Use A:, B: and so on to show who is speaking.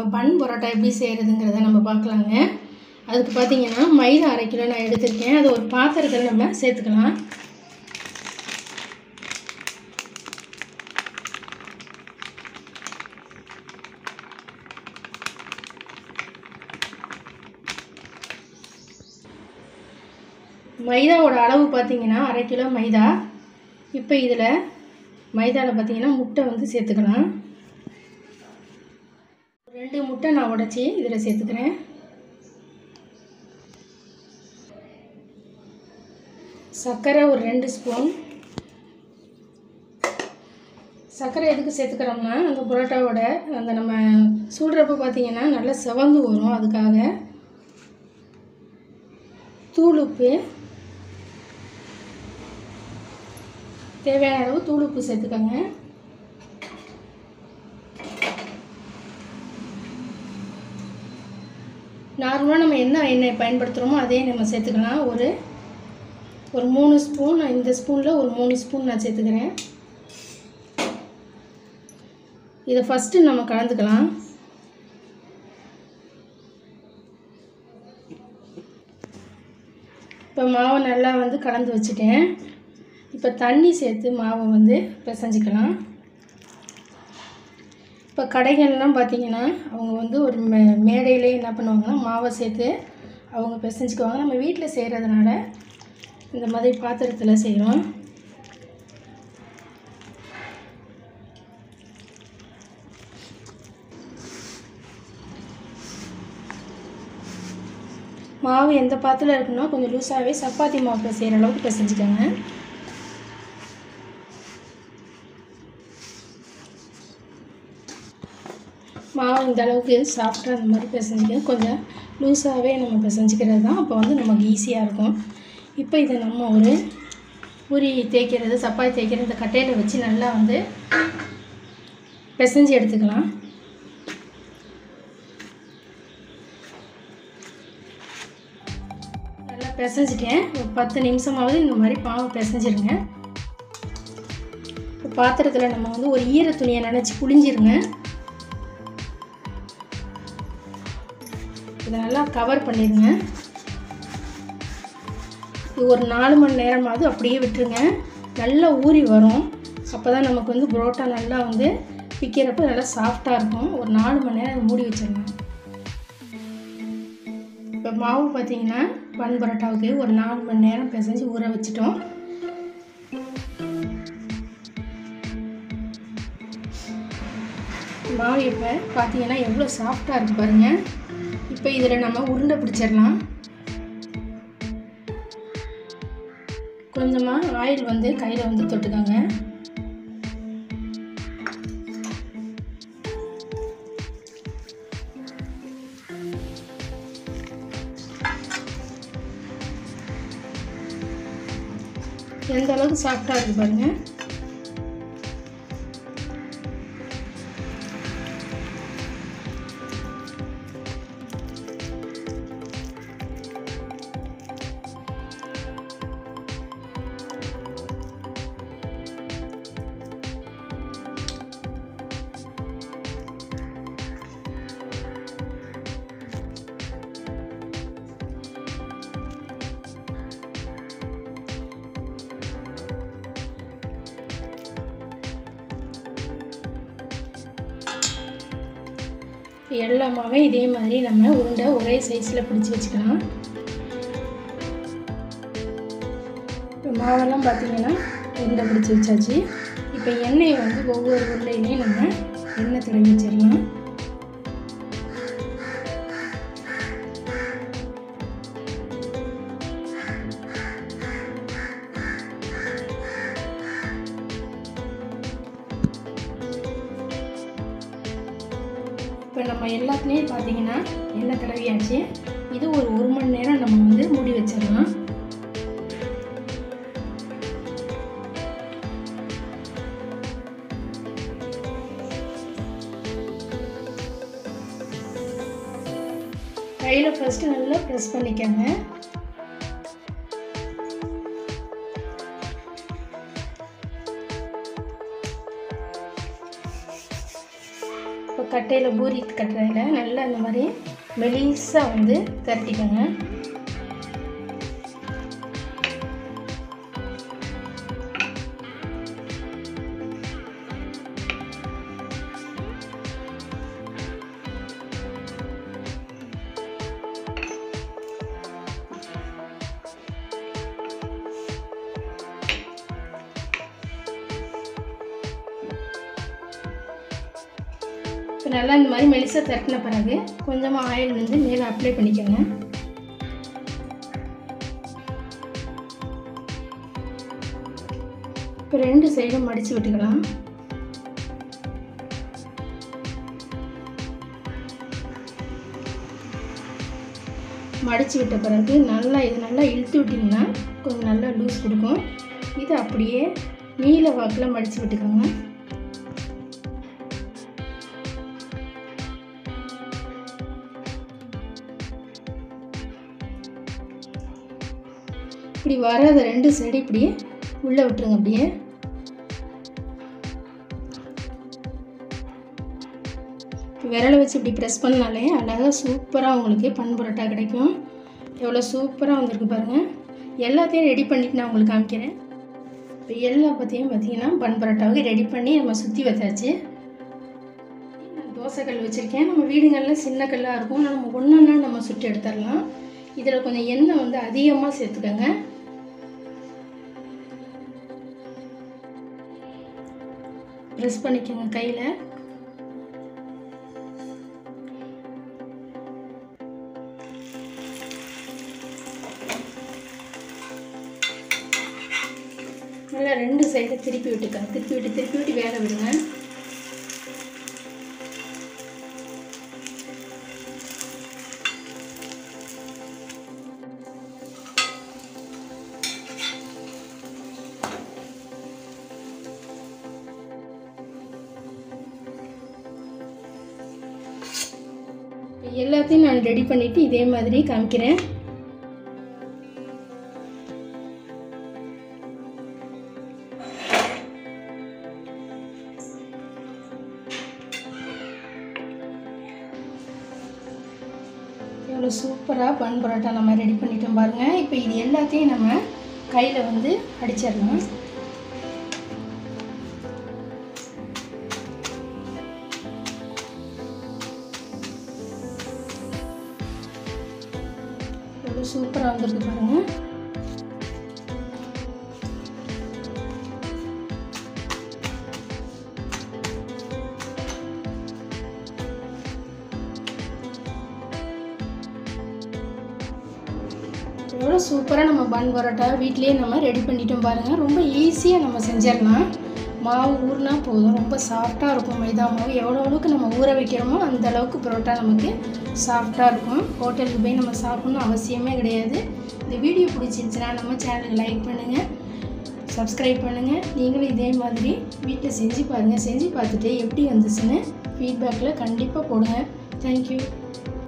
A: நம்ம பன் பரோட்டா எப்படி செய்கிறதுங்கிறத நம்ம பார்க்கலாங்க அதுக்கு பார்த்தீங்கன்னா மைதா அரை கிலோ நான் எடுத்திருக்கேன் அது ஒரு பாத்திரத்தில் நம்ம சேர்த்துக்கலாம் மைதாவோட அளவு பார்த்தீங்கன்னா அரை கிலோ மைதா இப்போ இதில் மைதாவில் பார்த்தீங்கன்னா முட்டை வந்து சேர்த்துக்கலாம் ரெண்டு முட்டை நான் உடச்சி இதில் சேர்த்துக்கிறேன் சர்க்கரை ஒரு ரெண்டு ஸ்பூன் சர்க்கரை எதுக்கு சேர்த்துக்கிறோம்னா அந்த புரோட்டாவோட அந்த நம்ம சூடுறப்ப பார்த்தீங்கன்னா நல்லா செவந்து வரும் அதுக்காக தூள் உப்பு தேவையான அளவு தூள் உப்பு சேர்த்துக்கோங்க நார்மலாக நம்ம என்ன எண்ணெய் பயன்படுத்துகிறோமோ அதே நம்ம சேர்த்துக்கலாம் ஒரு ஒரு மூணு ஸ்பூன் இந்த ஸ்பூனில் ஒரு மூணு ஸ்பூன் நான் சேர்த்துக்கிறேன் இதை ஃபஸ்ட்டு நம்ம கலந்துக்கலாம் இப்போ மாவை நல்லா வந்து கலந்து வச்சுட்டேன் இப்போ தண்ணி சேர்த்து மாவை வந்து பிசைஞ்சிக்கலாம் இப்போ கடைகள்லாம் பார்த்தீங்கன்னா அவங்க வந்து ஒரு மே மேடையிலே என்ன பண்ணுவாங்கன்னா மாவை சேர்த்து அவங்க பிசைஞ்சிக்குவாங்க நம்ம வீட்டில் செய்கிறதுனால இந்த மாதிரி பாத்திரத்தில் செய்கிறோம் மாவு எந்த பாத்திரம் இருக்குன்னா கொஞ்சம் லூஸாகவே சப்பாத்தி மாவு பிசைகிற அளவுக்கு பிசைஞ்சிக்கோங்க மாவு இந்த அளவுக்கு சாஃப்டாக அந்த மாதிரி பிசைஞ்சிக்க கொஞ்சம் லூஸாகவே நம்ம பிசைஞ்சிக்கிறது தான் அப்போ வந்து நமக்கு ஈஸியாக இருக்கும் இப்போ இதை நம்ம ஒரு பூரி தேய்க்கிறது சப்பாத்தி தேய்க்கிறது இந்த கட்டையில் வச்சு நல்லா வந்து பிசைஞ்சு எடுத்துக்கலாம் நல்லா பிசைஞ்சிட்டேன் ஒரு பத்து நிமிஷமாவது இந்த மாதிரி பாவு பிசைஞ்சிருங்க இப்போ பாத்திரத்தில் நம்ம வந்து ஒரு ஈர துணியை நினச்சி புழிஞ்சிருங்க இதை நல்லா கவர் பண்ணிடுங்க இது ஒரு நாலு மணி நேரமாவது அப்படியே விட்டுருங்க நல்லா ஊறி வரும் அப்போ தான் நமக்கு வந்து புரோட்டா நல்லா வந்து பிக்கிறப்ப நல்லா சாஃப்டாக இருக்கும் ஒரு நாலு மணி நேரம் மூடி வச்சிடணும் இப்போ மாவு பார்த்தீங்கன்னா பன் பரோட்டாவுக்கு ஒரு நாலு மணி நேரம் பிசைஞ்சு ஊற வச்சிட்டோம் மாவு இப்போ பார்த்தீங்கன்னா எவ்வளோ சாஃப்டாக இருக்குது பாருங்கள் இப்போ இதில் நம்ம உருண்டை பிடிச்சிடலாம் கொஞ்சமாக ஆயில் வந்து கையில் வந்து தொட்டுக்கோங்க எந்த அளவுக்கு சாஃப்டாக இருக்குது பாருங்கள் எல்லா மாவையும் இதே மாதிரி நம்ம உருண்டை ஒரே சைஸில் பிடிச்சி வச்சுக்கலாம் இப்போ மாவெல்லாம் பார்த்தீங்கன்னா உருண்டை பிடிச்சி வச்சாச்சு இப்போ எண்ணெயை வந்து ஒவ்வொரு உருண்டையிலையும் நம்ம எண்ணெய் தடவி வச்சிடலாம் இப்போ நம்ம எல்லாத்துலேயும் பார்த்தீங்கன்னா எண்ணெய் தடவியாச்சு இது ஒரு ஒரு மணி நேரம் நம்ம வந்து மூடி வச்சிடலாம் கையில் ஃபஸ்ட்டு நல்லா ப்ரெஸ் பண்ணிக்கோங்க இப்போ தட்டையில் பூரி கட்டுறதில் நல்லா இந்த மாதிரி மெலிசாக வந்து திரட்டிக்கோங்க இப்போ நல்லா இந்த மாதிரி மெலிசாக திரட்டின பிறகு கொஞ்சமாக ஆயில் வந்து மேலே அப்ளை பண்ணிக்கோங்க இப்போ ரெண்டு சைடும் மடித்து விட்டுக்கலாம் மடித்து விட்ட பிறகு நல்லா இது நல்லா இழுத்து விட்டிங்கன்னா கொஞ்சம் நல்லா லூஸ் கொடுக்கும் இதை அப்படியே நீல வாக்கில் மடித்து விட்டுக்கோங்க இப்படி வராத ரெண்டு சைடு இப்படியே உள்ளே விட்டுருங்க அப்படியே விரலை வச்சு இப்படி ப்ரெஸ் பண்ணாலே அழகாக சூப்பராக உங்களுக்கு பன் பரோட்டா கிடைக்கும் எவ்வளோ சூப்பராக வந்திருக்கு பாருங்கள் எல்லாத்தையும் ரெடி பண்ணிட்டு நான் உங்களுக்கு காமிக்கிறேன் இப்போ எல்லா பற்றியும் பார்த்தீங்கன்னா பன் பரோட்டாவுக்கு ரெடி பண்ணி நம்ம சுற்றி வச்சாச்சு நான் தோசைக்கல் வச்சுருக்கேன் நம்ம வீடுங்களில் சின்ன கல்லாக இருக்கும் நம்ம ஒன்றா நம்ம சுட்டு எடுத்துடலாம் இதில் கொஞ்சம் எண்ணெய் வந்து அதிகமாக சேர்த்துக்கோங்க ப்ரெஸ் பண்ணிக்கோங்க கையில் நல்லா ரெண்டு சைடு திருப்பி விட்டுக்கோங்க திருப்பி விட்டு திருப்பி விட்டு வேக விடுங்க எல்லாத்தையும் நான் ரெடி பண்ணிவிட்டு இதே மாதிரி காமிக்கிறேன் எவ்வளோ சூப்பராக பன் பரோட்டா நம்ம ரெடி பண்ணிட்டோம் பாருங்கள் இப்போ இது எல்லாத்தையும் நம்ம கையில் வந்து அடிச்சிடலாம் எவ்வளோ சூப்பராக வந்திருக்கு பாருங்கள் எவ்வளோ சூப்பராக நம்ம பன் பரோட்டா வீட்லேயே நம்ம ரெடி பண்ணிட்டோம் பாருங்கள் ரொம்ப ஈஸியாக நம்ம செஞ்சிடலாம் மாவு ஊறினா போதும் ரொம்ப சாஃப்டாக இருக்கும் மைதா மாவு எவ்வளோ அளவுக்கு நம்ம ஊற வைக்கிறோமோ அந்த அளவுக்கு பரோட்டா நமக்கு சாஃப்டாக இருக்கும் ஹோட்டலுக்கு போய் நம்ம சாப்பிட்ணும் அவசியமே கிடையாது இந்த வீடியோ பிடிச்சிருந்துச்சுன்னா நம்ம சேனலுக்கு லைக் பண்ணுங்கள் சப்ஸ்கிரைப் பண்ணுங்கள் நீங்களும் இதே மாதிரி வீட்டில் செஞ்சு பாருங்கள் செஞ்சு பார்த்துட்டு எப்படி வந்துச்சுன்னு ஃபீட்பேக்கில் கண்டிப்பாக போடுங்க தேங்க்யூ